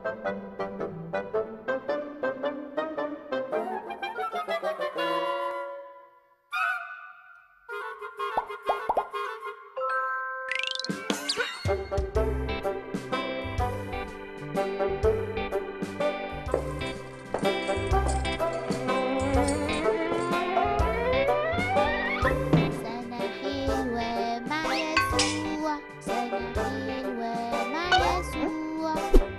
سنة حلوة مع يسوع سنة حلوة مع يسوع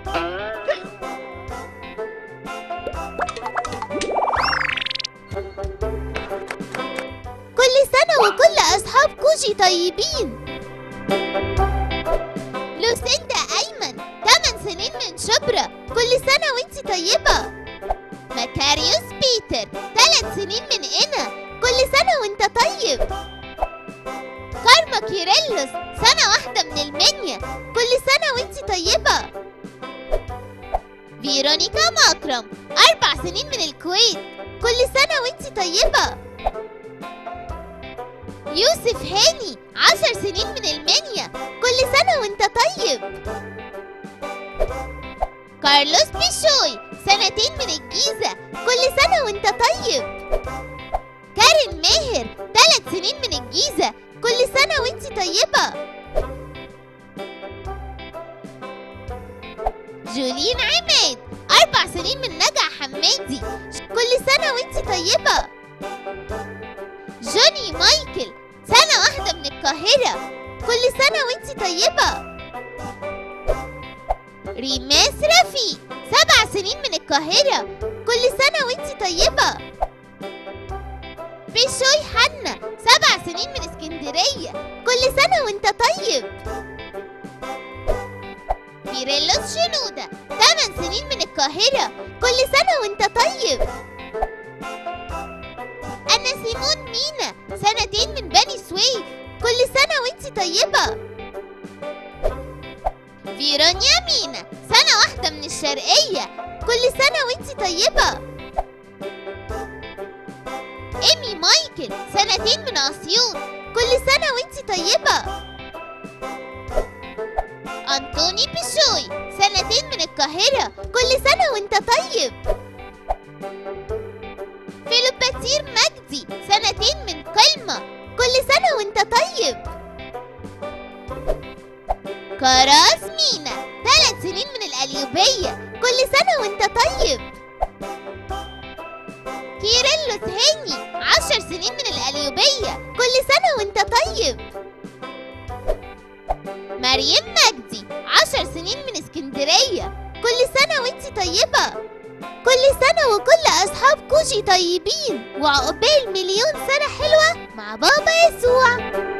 كل سنة وكل أصحاب كوجي طيبين لوسيندا أيمن 8 سنين من شبرا كل سنة وانتي طيبة مكاريوس بيتر 3 سنين من إنا كل سنة وانت طيب كارما كيريلوس سنة واحدة من المنيا كل سنة وانت طيبة فيرونيكا ماكرم أربع سنين من الكويت كل سنة وانت طيبة يوسف هاني عشر سنين من المنيا كل سنة وانت طيب كارلوس بيشوي سنتين من الجيزة كل سنة وانت طيب كارين ماهر ثلاث سنين من الجيزة كل سنة وانتي طيبة جولين عماد أربع سنين من نجع حمادي كل سنة وانتي طيبة جوني مايكل سنة واحدة من القاهرة كل سنة وانتي طيبة ريماس رفيق سبع سنين من القاهرة كل سنة وانتي طيبة بيشوي حنا سبع سنين من اسكندرية كل سنة وانت طيب بيريلوس شنودة ثمان سنين من القاهرة كل سنة وانت طيب أنا سيمون مينا سنتين من بني سويف كل سنة وانت طيبة فيرونيا مينا سنة واحدة من الشرقية كل سنة وانت طيبة إيمي مايكل سنتين من أسيوط كل سنة وانت طيبة أنطوني بشوي سنتين من القاهرة كل سنة وانت طيب فيلوباتير مجدي سنتين من قلمة كل سنة وانت طيب كراس مينا ثلاث سنين من القليوبية كل سنة وانت طيب كيريلوس هاني عشر سنين من القليوبية كل سنة وانت طيب مريم مجدي عشر سنين من اسكندرية كل سنة وانت طيبة كل سنة وكل أصحاب كوجي طيبين وعقبال مليون سنة حلوة مع بابا يسوع